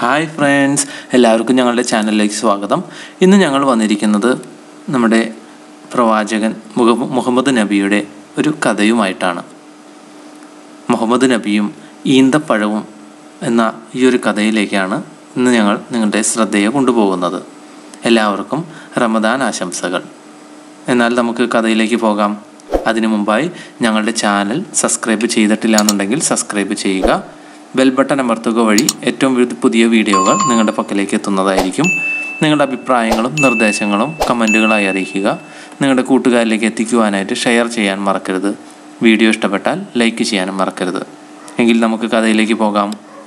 hi friends എല്ലാവർക്കും ഞങ്ങളുടെ ചാനലിലേക്ക് സ്വാഗതം ഇന്ന് ഞങ്ങൾ വന്നിരിക്കുന്നത് നമ്മുടെ പ്രവാചകൻ മുഹ മുഹമ്മദ് നബിയുടെ ഒരു കഥയുമായിട്ടാണ് മുഹമ്മദ് നബിയും ഈന്തപ്പഴവും എന്ന ഈ ഒരു കഥയിലേക്കാണ് ഇന്ന് ഞങ്ങൾ നിങ്ങളുടെ ശ്രദ്ധയെ കൊണ്ടുപോകുന്നത് എല്ലാവർക്കും റമദാൻ ആശംസകൾ എന്നാൽ നമുക്ക് കഥയിലേക്ക് പോകാം അതിനു മുമ്പായി ഞങ്ങളുടെ ചാനൽ സബ്സ്ക്രൈബ് ചെയ്തിട്ടില്ല എന്നുണ്ടെങ്കിൽ സബ്സ്ക്രൈബ് ചെയ്യുക ബെൽ ബട്ടൺ അമർത്തുക വഴി ഏറ്റവും വി- പുതിയ വീഡിയോകൾ നിങ്ങളുടെ പക്കലേക്ക് എത്തുന്നതായിരിക്കും നിങ്ങളുടെ അഭിപ്രായങ്ങളും നിർദ്ദേശങ്ങളും കമൻറ്റുകളായി അറിയിക്കുക നിങ്ങളുടെ കൂട്ടുകാരിലേക്ക് എത്തിക്കുവാനായിട്ട് ഷെയർ ചെയ്യാൻ മറക്കരുത് വീഡിയോ ഇഷ്ടപ്പെട്ടാൽ ലൈക്ക് ചെയ്യാനും മറക്കരുത് എങ്കിൽ നമുക്ക് കഥയിലേക്ക് പോകാം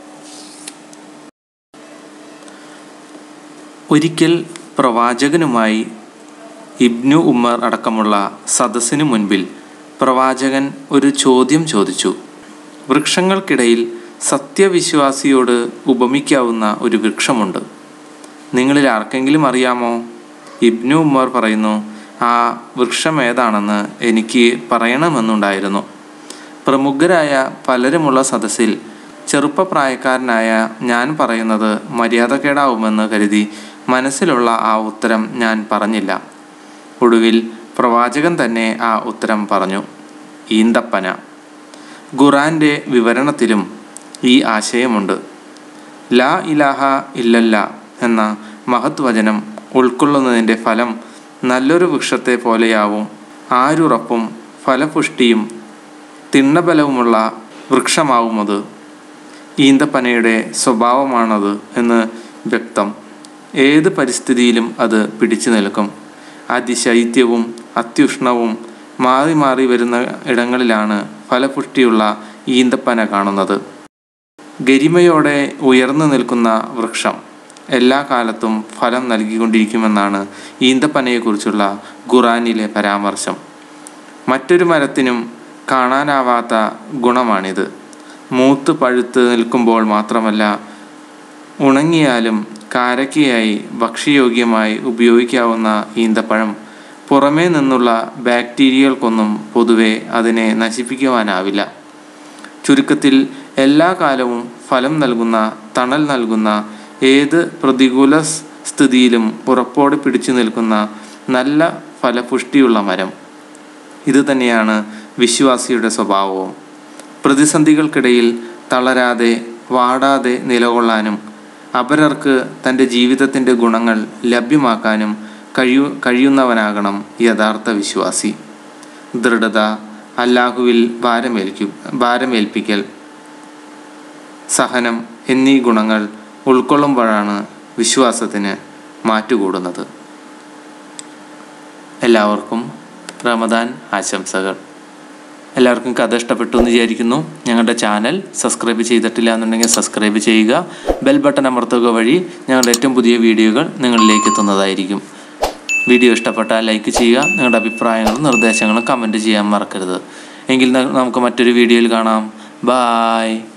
ഒരിക്കൽ പ്രവാചകനുമായി ഇബ്നു ഉമ്മർ അടക്കമുള്ള സദസ്സിനു മുൻപിൽ പ്രവാചകൻ ഒരു ചോദ്യം ചോദിച്ചു വൃക്ഷങ്ങൾക്കിടയിൽ സത്യവിശ്വാസിയോട് ഉപമിക്കാവുന്ന ഒരു വൃക്ഷമുണ്ട് നിങ്ങളിൽ ആർക്കെങ്കിലും അറിയാമോ ഇബ്നു ഉമ്മർ പറയുന്നു ആ വൃക്ഷം ഏതാണെന്ന് എനിക്ക് പറയണമെന്നുണ്ടായിരുന്നു പ്രമുഖരായ പലരുമുള്ള സദസ്സിൽ ചെറുപ്പപ്രായക്കാരനായ ഞാൻ പറയുന്നത് മര്യാദക്കേടാവുമെന്ന് കരുതി മനസ്സിലുള്ള ആ ഉത്തരം ഞാൻ പറഞ്ഞില്ല ഒടുവിൽ പ്രവാചകൻ തന്നെ ആ ഉത്തരം പറഞ്ഞു ഈന്തപ്പന ഖുറാന്റെ വിവരണത്തിലും ഈ ആശയമുണ്ട് ലാ ഇലാഹ ഇല്ലല്ല എന്ന മഹത് വചനം ഉൾക്കൊള്ളുന്നതിൻ്റെ ഫലം നല്ലൊരു വൃക്ഷത്തെ പോലെയാവും ആരുറപ്പും ഫലപുഷ്ടിയും തിണ്ണബലവുമുള്ള വൃക്ഷമാവുമത് ഈന്തപ്പനയുടെ സ്വഭാവമാണത് എന്ന് വ്യക്തം ഏത് പരിസ്ഥിതിയിലും അത് പിടിച്ചു നിൽക്കും അതിശൈത്യവും അത്യുഷ്ണവും മാറി മാറി വരുന്ന ഇടങ്ങളിലാണ് ഫലപുഷ്ടിയുള്ള ഈന്തപ്പന കാണുന്നത് ഗരിമയോടെ ഉയർന്നു നിൽക്കുന്ന വൃക്ഷം എല്ലാ കാലത്തും ഫലം നൽകിക്കൊണ്ടിരിക്കുമെന്നാണ് ഈന്തപ്പനയെക്കുറിച്ചുള്ള ഖുറാനിലെ പരാമർശം മറ്റൊരു മരത്തിനും കാണാനാവാത്ത ഗുണമാണിത് മൂത്ത് പഴുത്ത് നിൽക്കുമ്പോൾ മാത്രമല്ല ഉണങ്ങിയാലും കാരക്കയായി ഭക്ഷ്യയോഗ്യമായി ഉപയോഗിക്കാവുന്ന ഈന്തപ്പഴം പുറമേ നിന്നുള്ള ബാക്ടീരിയകൾക്കൊന്നും പൊതുവെ അതിനെ നശിപ്പിക്കുവാനാവില്ല ചുരുക്കത്തിൽ എല്ലാ കാലവും ഫലം നൽകുന്ന തണൽ നൽകുന്ന ഏത് പ്രതികൂല സ് സ്ഥിതിയിലും ഉറപ്പോടെ പിടിച്ചു നിൽക്കുന്ന നല്ല ഫലപുഷ്ടിയുള്ള മരം ഇത് തന്നെയാണ് വിശ്വാസിയുടെ സ്വഭാവവും പ്രതിസന്ധികൾക്കിടയിൽ തളരാതെ വാടാതെ നിലകൊള്ളാനും അപരർക്ക് തൻ്റെ ജീവിതത്തിൻ്റെ ഗുണങ്ങൾ ലഭ്യമാക്കാനും കഴിയു കഴിയുന്നവനാകണം യഥാർത്ഥ വിശ്വാസി ദൃഢത അല്ലാഹുവിൽ ഭാരമേൽക്കു ഭാരമേൽപ്പിക്കൽ സഹനം എന്നീ ഗുണങ്ങൾ ഉൾക്കൊള്ളുമ്പോഴാണ് വിശ്വാസത്തിന് മാറ്റുകൂടുന്നത് എല്ലാവർക്കും റമദാൻ ആശംസകൾ എല്ലാവർക്കും കഥ ഇഷ്ടപ്പെട്ടു എന്ന് വിചാരിക്കുന്നു ഞങ്ങളുടെ ചാനൽ സബ്സ്ക്രൈബ് ചെയ്തിട്ടില്ല എന്നുണ്ടെങ്കിൽ സബ്സ്ക്രൈബ് ചെയ്യുക ബെൽ ബട്ടൺ അമർത്തുക വഴി ഞങ്ങളുടെ ഏറ്റവും പുതിയ വീഡിയോകൾ നിങ്ങളിലേക്ക് എത്തുന്നതായിരിക്കും വീഡിയോ ഇഷ്ടപ്പെട്ടാൽ ലൈക്ക് ചെയ്യുക നിങ്ങളുടെ അഭിപ്രായങ്ങളും നിർദ്ദേശങ്ങളും കമൻറ്റ് ചെയ്യാൻ മറക്കരുത് എങ്കിൽ ന- നമുക്ക് മറ്റൊരു വീഡിയോയിൽ കാണാം ബായ്